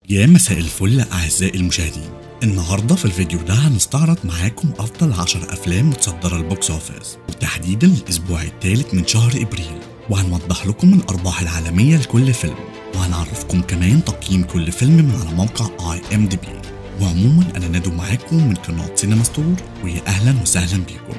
يا مساء الفل أعزائي المشاهدين النهاردة في الفيديو ده هنستعرض معاكم أفضل 10 أفلام متصدرة البوكس أوفيس وتحديدا الأسبوع الثالث من شهر إبريل وهنوضح لكم الأرباح العالمية لكل فيلم وهنعرفكم كمان تقييم كل فيلم من على موقع اي ام دي بي وعموما أنا نادو معاكم من قناة سينما ستور ويا أهلا وسهلا بيكم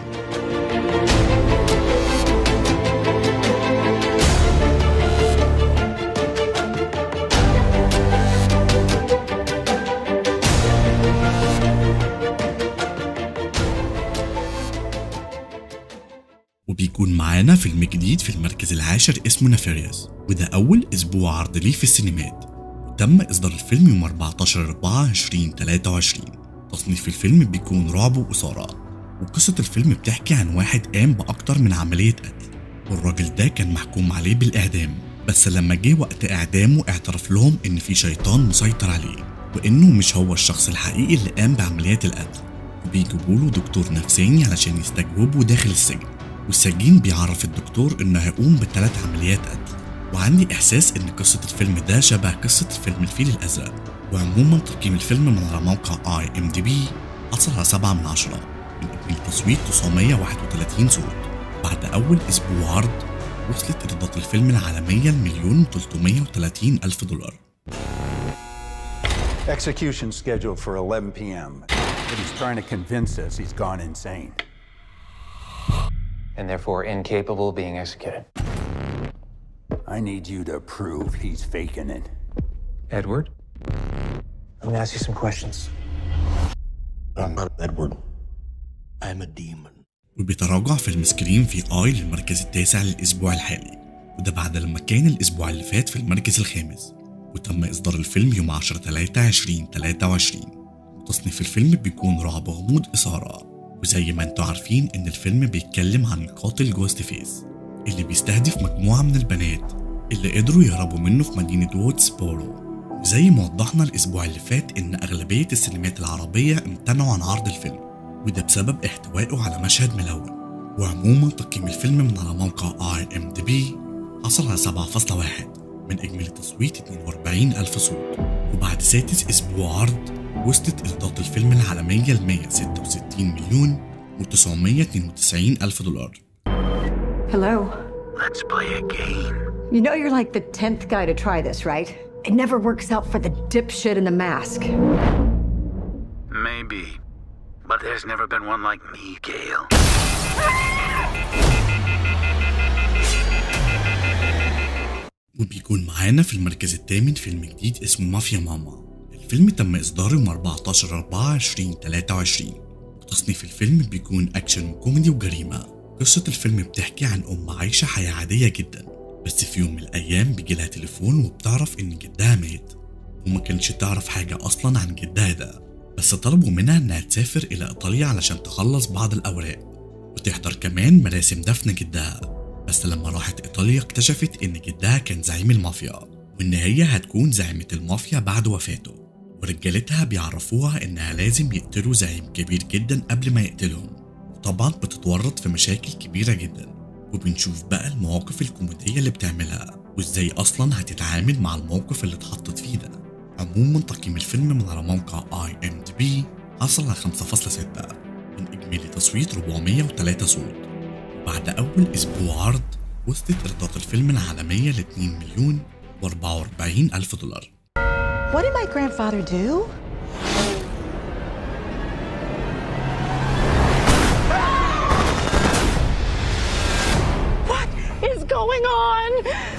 وبيكون معانا فيلم جديد في المركز العاشر اسمه نفيريوس وده أول أسبوع عرض ليه في السينمات وتم إصدار الفيلم يوم 14 4 2023 تصنيف الفيلم بيكون رعب وإثارة وقصة الفيلم بتحكي عن واحد قام بأكتر من عملية قتل والراجل ده كان محكوم عليه بالإعدام بس لما جه وقت إعدامه اعترف لهم إن في شيطان مسيطر عليه وإنه مش هو الشخص الحقيقي اللي قام بعمليات القتل وبيجيبوا له دكتور نفساني علشان يستجوبه داخل السجن والسجين بيعرف الدكتور انه هيقوم بثلاث عمليات قتل وعندي احساس ان قصة الفيلم ده شبه قصة فيلم الفيل الازرق وعموما تقييم الفيلم من على موقع اي ام دي بي حصل على 7 من 10 من اجمالي تصويت 931 صوت بعد اول اسبوع عرض وصلت ايرادات الفيلم العالمية لمليون و330 الف دولار Execution scheduled for 11 p.m. But he's trying to convince us he's gone insane. and therefore incapable of being executed. I need you to prove he's faking it. Edward? I'm gonna ask you some questions. I'm not Edward. I'm a demon. وبيتراجع فيلم سكريم في اي للمركز التاسع للاسبوع الحالي وده بعد لما كان الاسبوع اللي فات في المركز الخامس وتم اصدار الفيلم يوم 10 3 2023 وتصنيف الفيلم بيكون رعب غموض اثاره وزي ما انتوا عارفين ان الفيلم بيتكلم عن القاتل جوست فيس اللي بيستهدف مجموعة من البنات اللي قدروا يهربوا منه في مدينة وودسبورو وزي ما وضحنا الأسبوع اللي فات إن أغلبية السينمات العربية امتنعوا عن عرض الفيلم وده بسبب احتوائه على مشهد ملون وعموما تقييم الفيلم من على موقع اي ام دي بي حصل على 7.1 من إجمالي تصويت 42 ألف صوت وبعد سادس أسبوع عرض وصلت إيرادات الفيلم العالمية ل 166 مليون و992 ألف دولار Hello. Let's play a game. You know you're like the 10th guy to try this, right? It never works out for the dipshit in the mask. Maybe. But there's never been one like me, Gail. وبيكون معانا في المركز الثامن فيلم جديد اسمه مافيا ماما الفيلم تم إصداره يوم 14 4 2023 وتصنيف الفيلم بيكون أكشن وكوميدي وجريمة قصة الفيلم بتحكي عن أم عايشة حياة عادية جدا بس في يوم من الأيام بيجيلها تليفون وبتعرف إن جدها مات وما كانتش تعرف حاجة أصلا عن جدها ده بس طلبوا منها إنها تسافر إلى إيطاليا علشان تخلص بعض الأوراق وتحضر كمان مراسم دفن جدها بس لما راحت إيطاليا اكتشفت إن جدها كان زعيم المافيا وإن هي هتكون زعيمة المافيا بعد وفاته ورجالتها بيعرفوها إنها لازم يقتلوا زعيم كبير جدا قبل ما يقتلهم وطبعا بتتورط في مشاكل كبيرة جدا وبنشوف بقى المواقف الكوميدية اللي بتعملها وإزاي أصلا هتتعامل مع الموقف اللي اتحطت فيه ده عموما تقييم الفيلم من على موقع اي ام دي بي حصل على 5.6 من إجمالي تصويت 403 صوت وبعد أول أسبوع عرض وصلت إيرادات الفيلم العالمية ل 2 مليون و44 ألف دولار What did my grandfather do? What is going on?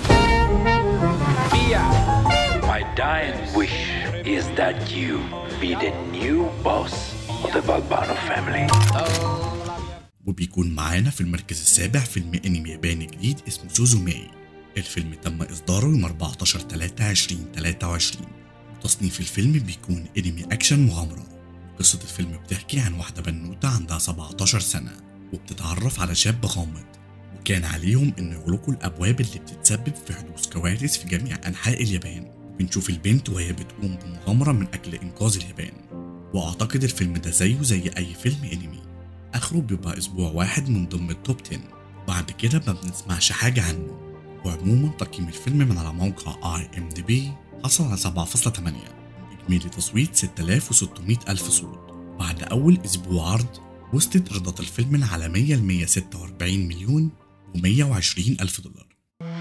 My dying wish is that you be the new boss of the Balbano family. وبيكون معانا في المركز السابع فيلم انمي ياباني جديد اسمه سوزو ماي الفيلم تم اصداره يوم 14 3 2023 تصنيف الفيلم بيكون انمي اكشن مغامره قصة الفيلم بتحكي عن واحدة بنوتة عندها 17 سنة وبتتعرف على شاب غامض وكان عليهم إنه يغلقوا الأبواب اللي بتتسبب في حدوث كوارث في جميع أنحاء اليابان بنشوف البنت وهي بتقوم بمغامرة من أجل إنقاذ اليابان وأعتقد الفيلم ده زيه زي أي فيلم أنمي آخره بيبقى أسبوع واحد من ضمن التوب 10 بعد كده ما بنسمعش حاجة عنه وعموما تقييم الفيلم من على موقع اي ام دي بي حصل على 7.8 من إجمالي تصويت 6600 ألف صوت بعد أول أسبوع عرض وصلت إيرادات الفيلم العالمية ل 146 مليون و120 ألف دولار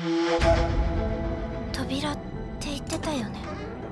扉って言ってたよね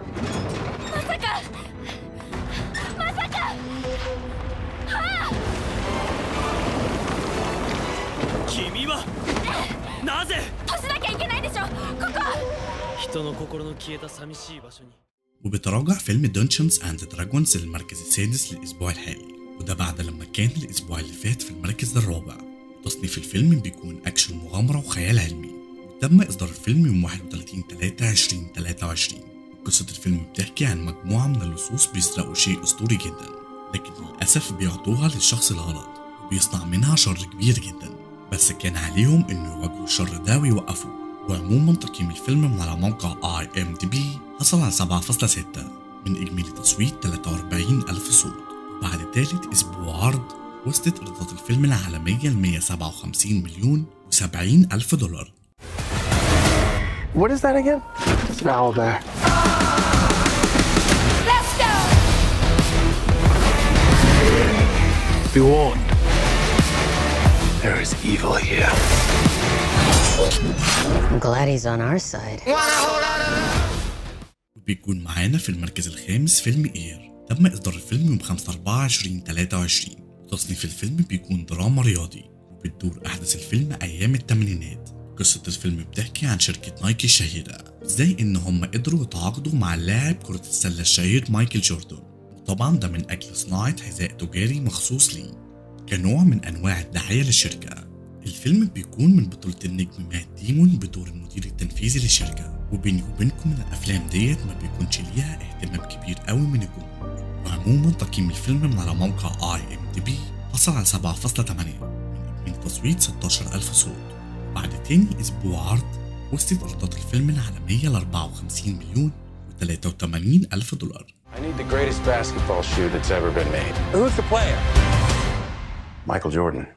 君はなぜ閉じなきゃいけないでしょここ人の心の消えた寂しい場所に وبيتراجع فيلم دونشنز اند دراجونز للمركز السادس للأسبوع الحالي وده بعد لما كان الأسبوع اللي فات في المركز الرابع تصنيف الفيلم بيكون أكشن مغامرة وخيال علمي وتم إصدار الفيلم يوم 31 3 2023 قصة الفيلم بتحكي عن مجموعة من اللصوص بيسرقوا شيء أسطوري جدا لكن للأسف بيعطوها للشخص الغلط وبيصنع منها شر كبير جدا بس كان عليهم إنه يواجهوا الشر ده ويوقفوه وعموما تقييم الفيلم من على موقع اي ام دي بي حصل على 7.6 من اجمالي تصويت 43 الف صوت وبعد تالت اسبوع عرض وصلت ايرادات الفيلم العالمية ل 157 مليون و70 الف دولار What is that again? It's an owl bear. Let's go! Be warned. There is evil here. I'm glad he's on our side. وبيكون معانا في المركز الخامس فيلم اير تم اصدار الفيلم يوم 5 4 2023 تصنيف الفيلم بيكون دراما رياضي وبتدور احداث الفيلم ايام الثمانينات قصة الفيلم بتحكي عن شركة نايكي الشهيرة ازاي ان هم قدروا يتعاقدوا مع اللاعب كرة السلة الشهير مايكل جوردن وطبعا ده من اجل صناعة حذاء تجاري مخصوص ليه كنوع من انواع الدعاية للشركة الفيلم بيكون من بطولة النجم مات ديمون بدور المدير التنفيذي للشركة وبيني وبينكم من الأفلام ديت ما بيكونش ليها اهتمام كبير قوي من الجمهور وعموما تقييم الفيلم من على موقع اي ام دي بي حصل على 7.8 من إجمالي تصويت 16000 صوت بعد تاني أسبوع عرض وصلت إيرادات الفيلم العالمية ل 54 مليون و83 ألف دولار I need the greatest basketball shoe that's ever been made. Who's the player? Michael Jordan.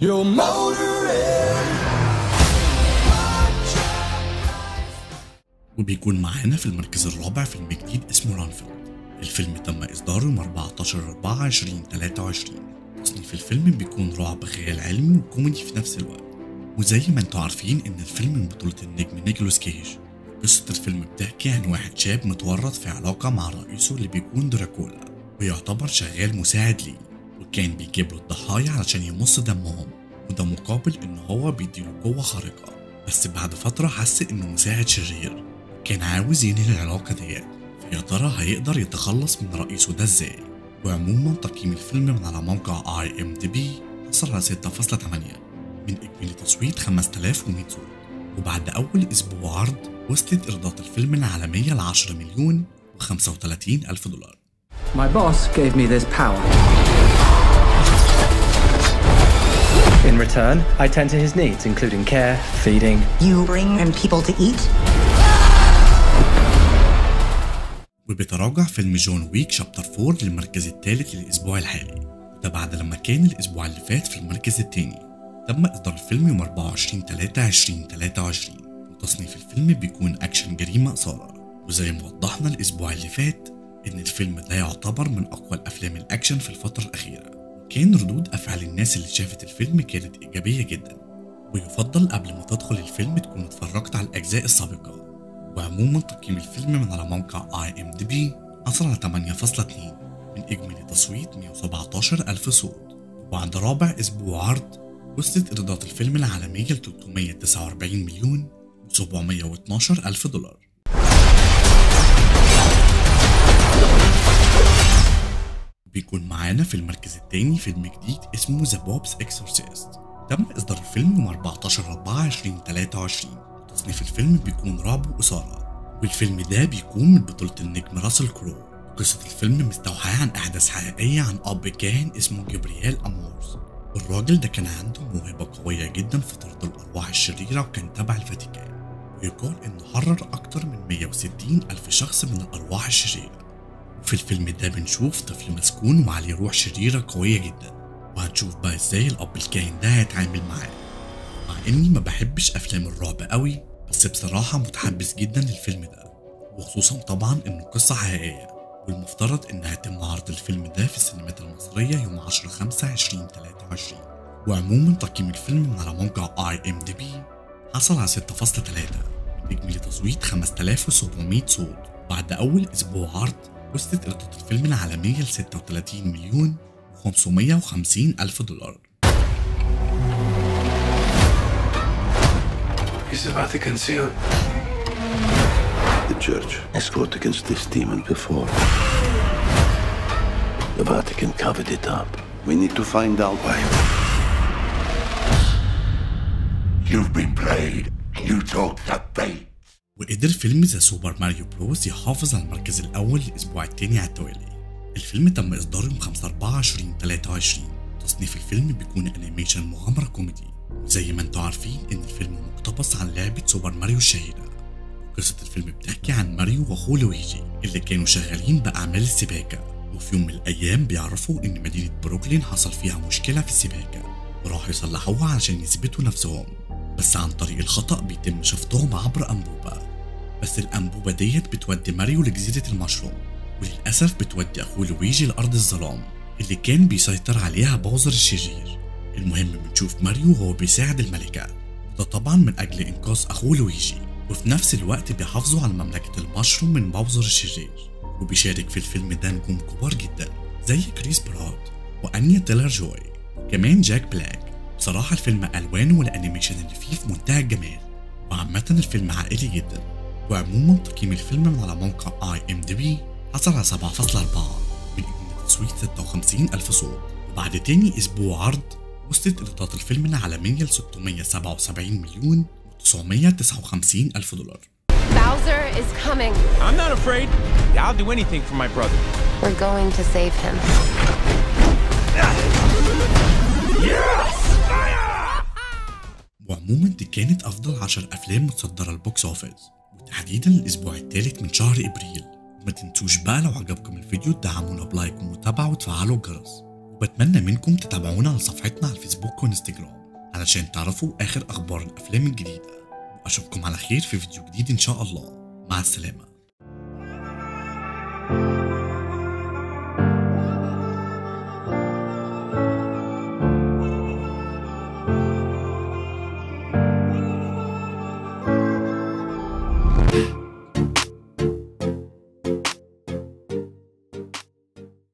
وبيكون معانا في المركز الرابع فيلم جديد اسمه رانفيلد الفيلم تم إصداره يوم 14 4 2023 تصنيف الفيلم بيكون رعب خيال علمي وكوميدي في نفس الوقت وزي ما انتوا عارفين ان الفيلم من بطولة النجم نيكولاس كيج قصة الفيلم بتحكي عن واحد شاب متورط في علاقة مع رئيسه اللي بيكون دراكولا ويعتبر شغال مساعد ليه وكان بيجيب له الضحايا علشان يمص دمهم وده مقابل ان هو بيديله قوة خارقة بس بعد فترة حس انه مساعد شرير كان عاوز ينهي العلاقة ديت فيا ترى هيقدر يتخلص من رئيسه ده ازاي وعموما تقييم الفيلم من على موقع اي ام دي بي حصل على 6.8 من اجمالي تصويت 5100 صوت وبعد اول اسبوع عرض وصلت ايرادات الفيلم العالمية ل 10 مليون و35 الف دولار My boss gave me this power. In return, I tend to his needs, including care, feeding. You bring in people to eat? وبيتراجع فيلم جون ويك شابتر 4 للمركز الثالث للأسبوع الحالي ده بعد لما كان الأسبوع اللي فات في المركز الثاني تم إصدار الفيلم يوم 24 3 2023 وتصنيف الفيلم بيكون أكشن جريمة إثارة وزي ما وضحنا الأسبوع اللي فات إن الفيلم ده يعتبر من أقوى الأفلام الأكشن في الفترة الأخيرة وكان ردود أفعال الناس اللي شافت الفيلم كانت إيجابية جدا ويفضل قبل ما تدخل الفيلم تكون اتفرجت على الأجزاء السابقة وعموما تقييم الفيلم من على موقع اي ام دي بي حصل على 8.2 من اجمالي تصويت 117 الف صوت وبعد رابع اسبوع عرض وصلت ايرادات الفيلم العالمية ل 349 مليون و712 الف دولار بيكون معانا في المركز الثاني فيلم جديد اسمه ذا بوبس اكسورسيست تم اصدار الفيلم يوم 14 4 2023 تصنيف الفيلم بيكون رعب وإثارة والفيلم ده بيكون من بطولة النجم راسل كرو قصة الفيلم مستوحاة عن أحداث حقيقية عن أب كاهن اسمه جبريال أمورز والراجل ده كان عنده موهبة قوية جدا في طرد الأرواح الشريرة وكان تبع الفاتيكان ويقال إنه حرر أكتر من 160 ألف شخص من الأرواح الشريرة وفي الفيلم ده بنشوف طفل مسكون وعليه روح شريرة قوية جدا وهنشوف بقى ازاي الأب الكاهن ده هيتعامل معاه مع اني ما بحبش افلام الرعب قوي بس بصراحة متحمس جدا للفيلم ده وخصوصا طبعا انه قصة حقيقية والمفترض انها يتم عرض الفيلم ده في السينمات المصرية يوم 10 5 2023 وعموما تقييم الفيلم من على موقع اي ام دي بي حصل على 6.3 بإجمالي تصويت 5700 صوت بعد أول أسبوع عرض وصلت إيرادات الفيلم العالمية ل 36 مليون و550 ألف دولار Is the Vatican sealed? The Church has fought against this demon before. The Vatican covered it up. We need to find out why. You've been played. You talk that bait. وقدر فيلم ذا سوبر ماريو بروز يحافظ على المركز الأول الأسبوع التاني على التوالي الفيلم تم إصداره يوم 5 4 2023 تصنيف الفيلم بيكون أنيميشن مغامرة كوميدي وزي ما انتوا عارفين إن الفيلم مقتبس عن لعبة سوبر ماريو الشهيرة قصة الفيلم بتحكي عن ماريو وأخوه لويجي اللي كانوا شغالين بأعمال السباكة وفي يوم من الأيام بيعرفوا إن مدينة بروكلين حصل فيها مشكلة في السباكة وراحوا يصلحوها عشان يثبتوا نفسهم بس عن طريق الخطأ بيتم شفطهم عبر أنبوبة بس الأنبوبة ديت بتودي ماريو لجزيرة المشروم وللأسف بتودي أخوه لويجي لأرض الظلام اللي كان بيسيطر عليها باوزر الشرير المهم بنشوف ماريو وهو بيساعد الملكة وده طبعا من أجل إنقاذ أخوه لويجي وفي نفس الوقت بيحافظوا على مملكة المشروم من باوزر الشرير وبيشارك في الفيلم ده نجوم كبار جدا زي كريس براد وأنيا تيلر جوي وكمان جاك بلاك بصراحة الفيلم ألوانه والأنيميشن اللي فيه في منتهى الجمال وعامة الفيلم عائلي جدا وعموما تقييم الفيلم من على موقع اي ام دي بي حصل على 7.4 من إجمالي تصويت 56 ألف صوت وبعد تاني أسبوع عرض وصلت إيرادات الفيلم العالمية ل 677 مليون و959 ألف دولار Bowser is coming. I'm not afraid. I'll do anything for my brother. We're going to save him. وعموما دي كانت أفضل 10 أفلام متصدرة البوكس أوفيس وتحديدا الأسبوع الثالث من شهر إبريل وما تنسوش بقى لو عجبكم الفيديو تدعمونا بلايك ومتابعة وتفعلوا الجرس وبتمنى منكم تتابعونا على صفحتنا على الفيسبوك وانستجرام علشان تعرفوا آخر أخبار الأفلام الجديدة وأشوفكم على خير في فيديو جديد إن شاء الله مع السلامة